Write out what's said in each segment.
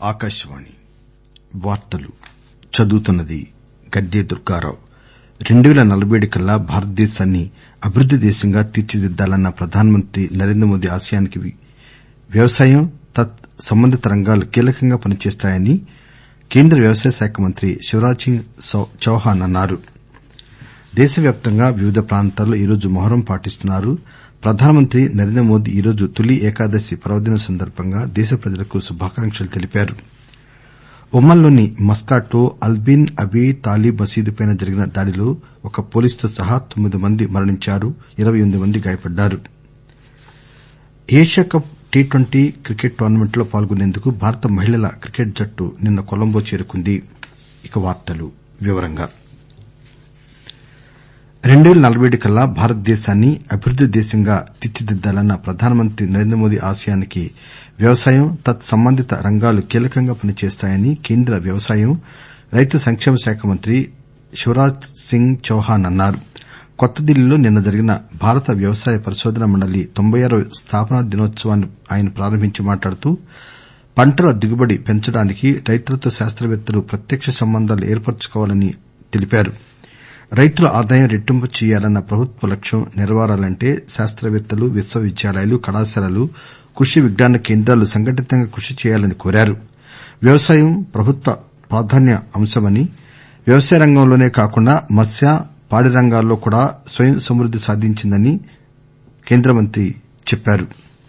ఆకాశవాణి వార్తలు చదువుతున్నది గద్దె దుర్గారావు రెండువేల నలభై కల్లా భారతదేశాన్ని అభివృద్ది దేశంగా తీర్చిదిద్దాలన్న ప్రధానమంత్రి నరేంద్రమోదీ ఆశయానికి వ్యవసాయం తత్ సంబంధిత రంగాలు కీలకంగా పనిచేస్తాయని కేంద్ర వ్యవసాయ శాఖ మంత్రి శివరాజ్ సింగ్ చౌహాన్ అన్నారు దేశవ్యాప్తంగా వివిధ ప్రాంతాల్లో ఈరోజు మొహర్రం పాటిస్తున్నారు ప్రధానమంత్రి నరేంద్రమోదీ ఈరోజు తొలి ఏకాదశి పర్వదినం సందర్బంగా దేశ ప్రజలకు శుభాకాంక్షలు తెలిపారు ఒమన్ లోని మస్కాట్ లో అల్బిన్ అబీ తాలిబ్ మసీదుపై జరిగిన దాడిలో ఒక పోలీసుతో సహా తొమ్మిది మంది మరణించారు ఇరవై ఎనిమిది మంది గాయపడ్డారు Asia cup T twenty cricket tournament లో పాల్గొనేందుకు భారత మహిళల క్రికెట్ జట్టు నిన్న కొలంబో చేరుకుంది రెండువేల నలభై కల్లా భారతదేశాన్ని అభివృద్ది దేశంగా తీర్చిదిద్దాలన్న ప్రధానమంత్రి నరేంద్రమోదీ ఆశయానికి వ్యవసాయం తత్ సంబంధిత రంగాలు కీలకంగా పనిచేస్తాయని కేంద్ర వ్యవసాయం రైతు సంక్షేమ శాఖ మంత్రి శివరాజ్ సింగ్ చౌహాన్ అన్నారు కొత్త ఢిల్లీలో నిన్న జరిగిన భారత వ్యవసాయ పరిశోధనా మండలి తొంభై ఆరవ స్థాపనా దినోత్సవాన్ని ఆయన ప్రారంభించి మాట్లాడుతూ పంటల దిగుబడి పెంచడానికి రైతులతో శాస్తవేత్తలు ప్రత్యక్ష సంబంధాలు ఏర్పరచుకోవాలని తెలిపారు రైతుల ఆదాయం రెట్టింపు చేయాలన్న ప్రభుత్వ లక్ష్యం నెరవేరాలంటే శాస్తవేత్తలు విశ్వవిద్యాలయాలు కళాశాలలు కృషి విజ్ఞాన కేంద్రాలు సంఘటితంగా కృషి చేయాలని కోరారు వ్యవసాయం ప్రభుత్వ ప్రాధాన్య అంశమని వ్యవసాయ రంగంలోనే కాకుండా మత్స్య పాడి రంగాల్లో కూడా స్వయం సమృద్ది సాధించిందని కేంద్ర మంత్రి చెప్పారు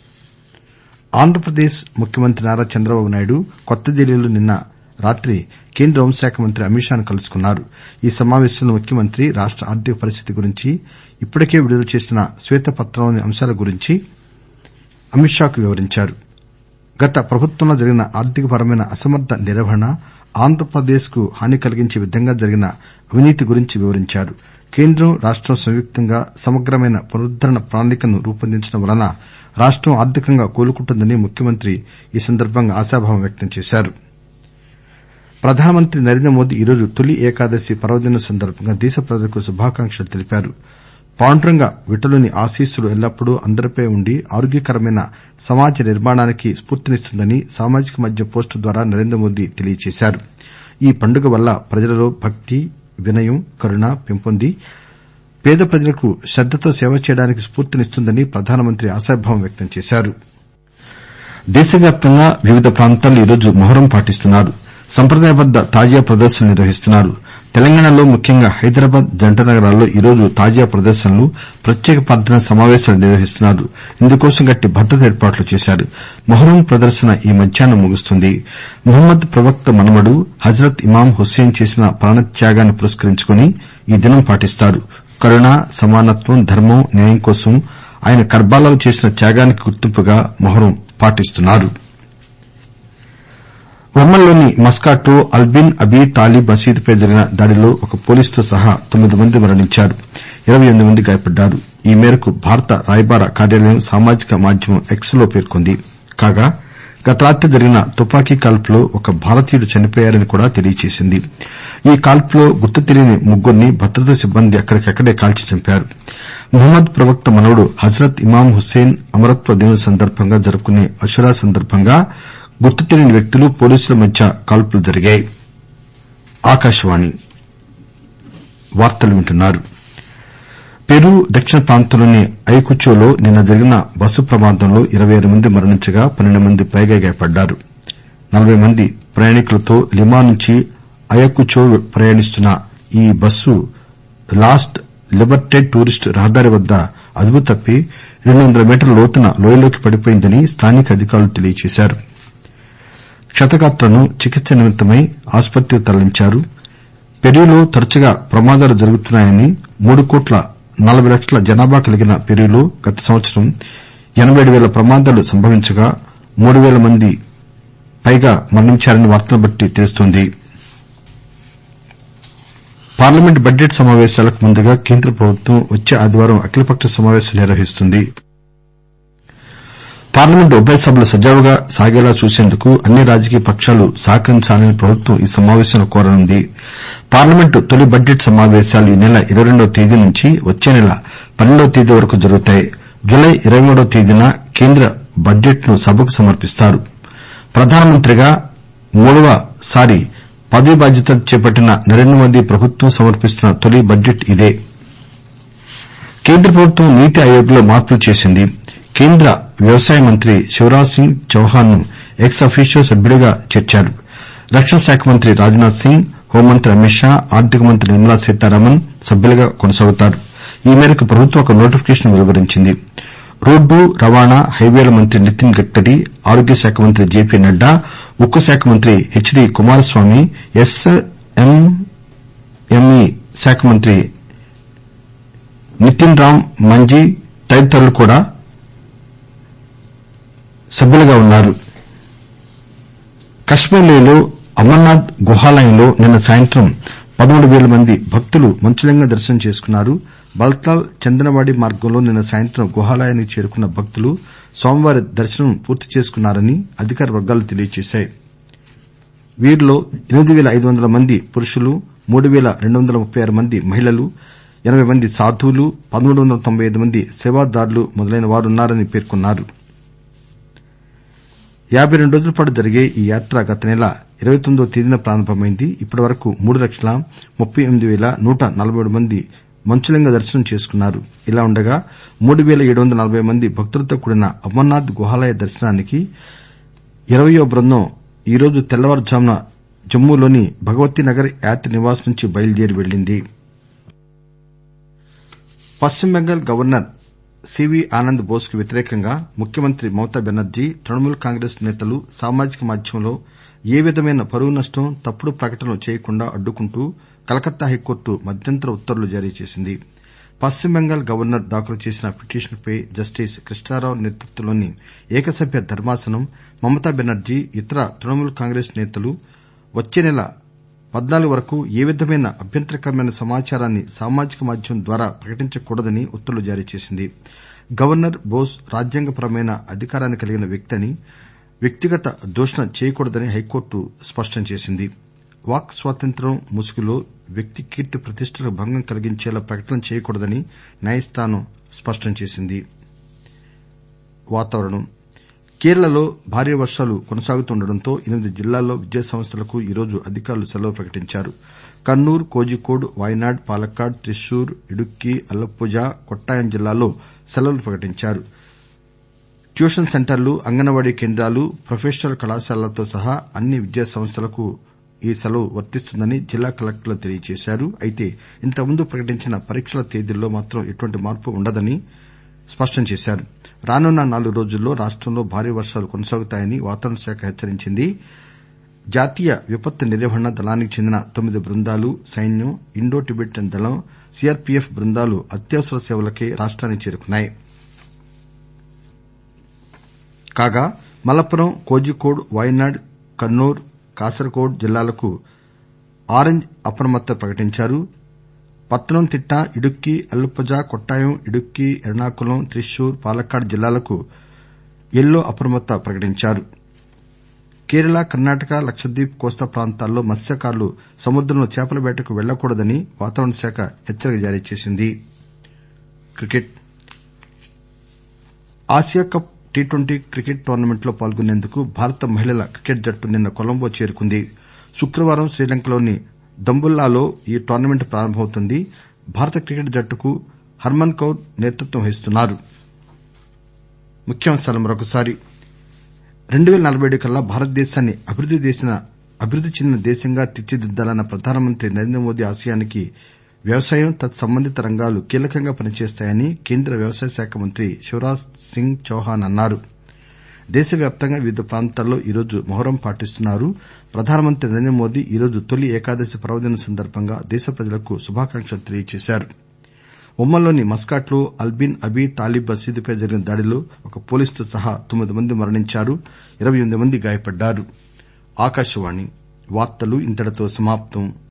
ఆంధ్రప్రదేశ్ ముఖ్యమంత్రి నారా చంద్రబాబు నాయుడు కొత్త ఢిల్లీలో నిన్న రాత్రి కేంద్ర హోంశాఖ మంత్రి అమిత్ షాను కలుసుకున్నారు ఈ సమావేశంలో ముఖ్యమంత్రి రాష్ట ఆర్థిక పరిస్థితి గురించి ఇప్పటికే విడుదల చేసిన శ్వేతపత్రంలోని అంశాల గురించి అమిత్ షాకు వివరించారు గత ప్రభుత్వంలో జరిగిన ఆర్థికపరమైన అసమర్ద నిర్వహణ ఆంధ్రప్రదేశ్ కు హాని కలిగించే విధంగా జరిగిన అవినీతి గురించి వివరించారు కేంద్రం రాష్టం సంయుక్తంగా సమగ్రమైన పునరుద్దరణ ప్రణాళికను రూపొందించడం వలన రాష్టం ఆర్థికంగా కోలుకుంటుందని ముఖ్యమంత్రి ఈ సందర్బంగా ఆశాభావం వ్యక్తం చేశారు ప్రధానమంత్రి నరేంద్రమోదీ ఈరోజు తొలి ఏకాదశి పర్వదినం సందర్బంగా దేశ ప్రజలకు శుభాకాంక్షలు తెలిపారు పాండురంగ విఠలుని ఆశీస్సులు ఎల్లప్పుడూ అందరిపై ఉండి ఆరోగ్యకరమైన సమాజ నిర్మాణానికి స్పూర్తినిస్తుందని సామాజిక మాధ్యమ పోస్టు ద్వారా నరేంద్రమోదీ తెలియజేశారు ఈ పండుగ వల్ల ప్రజలలో భక్తి వినయం కరుణ పెంపొంది పేద ప్రజలకు శ్రద్దతో సేవ చేయడానికి స్పూర్తినిస్తుందని ప్రధానమంత్రి ఆశాభావం వ్యక్తం చేశారు దేశవ్యాప్తంగా వివిధ ప్రాంతాల్లో ఈరోజు మొహర్రం పాటిస్తున్నారు సంప్రదాయబద్ద తాజియా ప్రదర్శనలు నిర్వహిస్తున్నారు తెలంగాణలో ముఖ్యంగా హైదరాబాద్ జంట నగరాల్లో ఈరోజు తాజియా ప్రదర్శనలు ప్రత్యేక ప్రార్థనా సమావేశాలు నిర్వహిస్తున్నారు ఇందుకోసం గట్టి భద్రతా ఏర్పాట్లు చేశారు మొహర్రం ప్రదర్శన ఈ మధ్యాహ్నం ముగుస్తుంది ముహమ్మద్ ప్రవక్త మనుమడు హజరత్ ఇమాం హుస్సేన్ చేసిన ప్రాణత్యాగాన్ని పురస్కరించుకుని ఈ దినం పాటిస్తారు కరుణ సమానత్వం ధర్మం న్యాయం కోసం ఆయన కర్బాలాలో చేసిన త్యాగానికి గుర్తింపుగా మొహర్రం పాటిస్తున్నారు ఒమన్ లోని మస్కాట్ లో అల్బిన్ అబీ తాలిబ్ మసీదుపై జరిగిన దాడిలో ఒక పోలీసుతో సహా తొమ్మిది మంది మరణించారు ఇరవై ఎనిమిది మంది గాయపడ్డారు ఈ మేరకు భారత రాయబార కార్యాలయం సామాజిక మాధ్యమం ఎక్స్ లో పేర్కొంది కాగా గత రాత్రి జరిగిన తుపాకీ కాల్పులో ఒక భారతీయుడు చనిపోయారని కూడా తెలియజేసింది ఈ కాల్పులో గుర్తు తెలియని ముగ్గురిని భద్రతా సిబ్బంది అక్కడికక్కడే కాల్చి చంపారు ముహమ్మద్ ప్రవక్త మనవడు హజరత్ ఇమాం హుస్సేన్ అమరత్వ దినం సందర్బంగా జరుపుకునే అషురా సందర్బంగా గుర్తు తెలియని వ్యక్తులు పోలీసుల మధ్య కాల్పులు జరిగాయి పెరూ దక్షిణ ప్రాంతంలోని అయకుచోలో నిన్న జరిగిన బస్సు ప్రమాదంలో ఇరవై ఆరు మంది మరణించగా పన్నెండు మంది పైగా గాయపడ్డారు నలబై మంది ప్రయాణికులతో లిమా నుంచి అయకుచో ప్రయాణిస్తున్న ఈ బస్సు లాస్ లిబర్టెడ్ టూరిస్ట్ రహదారి వద్ద అదుపు తప్పి రెండు వందల మీటర్ల లోతున లోయలోకి పడిపోయిందని స్థానిక అధికారులు తెలియజేశారు క్షతగాత్రులను చికిత్స నిమిత్తమై ఆసుపత్రికి తరలించారు పెరూలో తరచుగా ప్రమాదాలు జరుగుతున్నాయని మూడు కోట్ల నలబై లక్షల జనాభా కలిగిన పెరూలో గత సంవత్సరం ఎనబై ఏడు పేల ప్రమాదాలు సంభవించగా మూడు పేల మంది పైగా మరణించారని వార్తలను బట్టి తెలుస్తోంది పార్లమెంట్ బడ్జెట్ సమావేశాలకు ముందుగా కేంద్ర ప్రభుత్వం వచ్చే ఆదివారం అఖిలపక్ష సమావేశం నిర్వహిస్తుంది పార్లమెంటు ఉభయ సభలు సజావుగా సాగేలా చూసేందుకు అన్ని రాజకీయ పక్షాలు సహకరించాలని ప్రభుత్వం ఈ సమావేశంలో కోరనుంది పార్లమెంటు తొలి బడ్జెట్ సమావేశాలు ఈ నెల ఇరవై రెండవ తేదీ నుంచి వచ్చే నెల పన్నెండవ తేదీ వరకు జరుగుతాయి జులై ఇరవై మూడవ తేదీన కేంద్ర బడ్జెట్ ను సభకు సమర్పిస్తారు ప్రధానమంత్రిగా మూడవసారి పదవీ బాధ్యతలు చేపట్టిన నరేంద్రమోదీ ప్రభుత్వం సమర్పిస్తున్న తొలి బడ్జెట్ ఇదే కేంద్ర ప్రభుత్వం నీతి ఆయోగ్ లో మార్పులు చేసింది కేంద్ర వ్యవసాయ మంత్రి శివరాజ్ సింగ్ చౌహాన్ ను ఎక్స్ అఫీషియో సభ్యుడిగా చేర్చారు రక్షణ శాఖ మంత్రి రాజ్ నాథ్ సింగ్ హోంమంత్రి అమిత్ షా ఆర్థిక మంత్రి నిర్మలా సీతారామన్ సభ్యులుగా కొనసాగుతారు ఈ మేరకు ప్రభుత్వం ఒక నోటిఫికేషన్ వెలువరించింది రోడ్డు రవాణా హైవేల మంత్రి నితిన్ గడ్కరీ ఆరోగ్య శాఖ మంత్రి జెపి నడ్డా ఉక్కు శాఖ మంత్రి H D Kumaraswamy S MME శాఖ మంత్రి నితిన్ రామ్ మాంఝీ తదితరులు కూడా సభ్యులుగా ఉన్నారు కశ్మీర్ లోయలో అమర్నాథ్ గుహాలయంలో నిన్న సాయంత్రం పదమూడు పేల మంది భక్తులు మంచులింగ దర్శనం చేసుకున్నారు బల్తాల్ చందనవాడి మార్గంలో నిన్న సాయంత్రం గుహాలయానికి చేరుకున్న భక్తులు స్వామివారి దర్శనం పూర్తి చేసుకున్నారని అధికార వర్గాలు తెలియజేశాయి వీరిలో ఎనిమిది పేల ఐదు వందల మంది పురుషులు మూడు పేల రెండు వందల ముప్పై ఆరు మంది మహిళలు ఎనబై మంది సాధువులు పదమూడు వందల తొంభై ఐదు మంది సేవాదారులు మొదలైన వారున్నారని పేర్కొన్నారు యాబై రెండు రోజుల పాటు జరిగే ఈ యాత్ర గత నెల ఇరవై తొమ్మిదవ తేదీన ప్రారంభమైంది ఇప్పటి వరకు మూడు లక్షల ముప్పై ఎనిమిది పేల నూట నలబై ఏడు మంది మంచులింగ దర్శనం చేసుకున్నారు ఇలా ఉండగా మూడు పేల ఏడు వందల నలబై మంది భక్తులతో కూడిన అమర్నాథ్ గుహాలయ దర్శనానికి ఇరవయ్యో బృందం ఈరోజు తెల్లవారుజామున జమ్మూలోని భగవతీనగర్ యాత్రి నివాస్ నుంచి బయలుదేరి వెళ్లింది పశ్చిమ బెంగాల్ గవర్నర్ సివి ఆనంద్ బోస్ కు వ్యతిరేకంగా ముఖ్యమంత్రి మమతా బెనర్జీ తృణమూల్ కాంగ్రెస్ నేతలు సామాజిక మాధ్యమంలో ఏ విధమైన పరువు నష్టం తప్పుడు ప్రకటనలు చేయకుండా అడ్డుకుంటూ కలకత్తా హైకోర్టు మధ్యంతర ఉత్తర్వులు జారీ చేసింది పశ్చిమ బెంగాల్ గవర్నర్ దాఖలు చేసిన పిటిషన్పై జస్టిస్ కృష్ణారావు నేతృత్వంలోని ఏకసభ్య ధర్మాసనం మమతా బెనర్జీ ఇతర తృణమూల్ కాంగ్రెస్ నేతలు వచ్చే నెల పద్నాలుగు వరకు ఏ విధమైన అభ్యంతరకరమైన సమాచారాన్ని సామాజిక మాధ్యమం ద్వారా ప్రకటించకూడదని ఉత్తర్వులు జారీ చేసింది గవర్నర్ బోస్ రాజ్యాంగపరమైన అధికారాన్ని కలిగిన వ్యక్తి అని వ్యక్తిగత దూషణ చేయకూడదని హైకోర్టు స్పష్టం చేసింది వాక్ స్వాతంత్ర్యం ముసుగులో వ్యక్తి కీర్తి ప్రతిష్టలకు భంగం కలిగించేలా ప్రకటనలు చేయకూడదని న్యాయస్థానం స్పష్టం చేసింది కేరళలో భారీ వర్షాలు కొనసాగుతుండటంతో ఎనిమిది జిల్లాల్లో విద్యాసంస్థలకు ఈరోజు అధికారులు సెలవు ప్రకటించారు కన్నూర్ కోజికోడ్ వాయనాడ్ పాలక్కాడ్ త్రిశూర్ ఇడుక్కి అల్లప్పుజ కొట్టాయం జిల్లాల్లో సెలవులు ప్రకటించారు ట్యూషన్ సెంటర్లు అంగన్వాడీ కేంద్రాలు ప్రొఫెషనల్ కళాశాలలతో సహా అన్ని విద్యాసంస్థలకు ఈ సెలవు వర్తిస్తుందని జిల్లా కలెక్టర్లు తెలియజేశారు అయితే ఇంతకుముందు ప్రకటించిన పరీక్షల తేదీల్లో మాత్రం ఎటువంటి మార్పు ఉండదని స్పష్టం చేశారు రానున్న నాలుగు రోజుల్లో రాష్టంలో భారీ వర్షాలు కొనసాగుతాయని వాతావరణ శాఖ హెచ్చరించింది జాతీయ విపత్తు నిర్వహణ దళానికి చెందిన తొమ్మిది బృందాలు సైన్యం ఇండో టిబెటియన్ దళం సీఆర్పీఎఫ్ బృందాలు అత్యవసర సేవలకై రాష్టానికి చేరుకున్నాయి కాగా మలప్పురం కోజికోడ్ వాయనాడ్ కన్నూర్ కాసర్గోడ్ జిల్లాలకు ఆరెంజ్ అప్రమత్తత ప్రకటించారు పత్తనంతిట్ట ఇడుక్కి అల్లుప్పజ కొట్టాయం ఇడుక్కి ఎర్నాకులం త్రిశూర్ పాలక్కాడ్ జిల్లాలకు యెల్లో అప్రమత్తత ప్రకటించారు కేరళ కర్ణాటక లక్షద్వీప్ కోస్తా ప్రాంతాల్లో మత్స్యకారులు సముద్రంలో చేపల వేటకు వెళ్లకూడదని వాతావరణ శాఖ హెచ్చరిక జారీ చేసింది Asia cup T twenty cricket tournament లో పాల్గొనేందుకు భారత మహిళల క్రికెట్ జట్టు నిన్న కొలంబో చేరుకుంది శుక్రవారం శ్రీలంకలోని దంబుల్లాలో ఈ టోర్నమెంట్ ప్రారంభమవుతుంది భారత క్రికెట్ జట్టుకు హర్మన్ కౌర్ నేతృత్వం వహిస్తున్నారు రెండు పేల నలబై ఏడు కల్లా భారతదేశాన్ని అభివృద్ది చెందిన దేశంగా తీర్చిదిద్దాలన్న ప్రధానమంత్రి నరేంద్రమోదీ ఆశయానికి వ్యవసాయం తత్సంబంధిత రంగాలు కీలకంగా పనిచేస్తాయని కేంద్ర వ్యవసాయ శాఖ మంత్రి శివరాజ్ సింగ్ చౌహాన్ అన్నారు దేశవ్యాప్తంగా వివిధ ప్రాంతాల్లో ఈరోజు మొహర్రం పాటిస్తున్నారు ప్రధానమంత్రి నరేంద్రమోదీ ఈరోజు తొలి ఏకాదశి పర్వదినం సందర్బంగా దేశ ప్రజలకు శుభాకాంక్షలు తెలియజేశారు ఒమన్లోని మస్కాట్ లో అల్బిన్ అబీ తాలిబ్ మసీదుపై జరిగిన దాడిలో ఒక పోలీసుతో సహా తొమ్మిది మంది మరణించారు ఇరవై ఎనిమిది మంది గాయపడ్డారు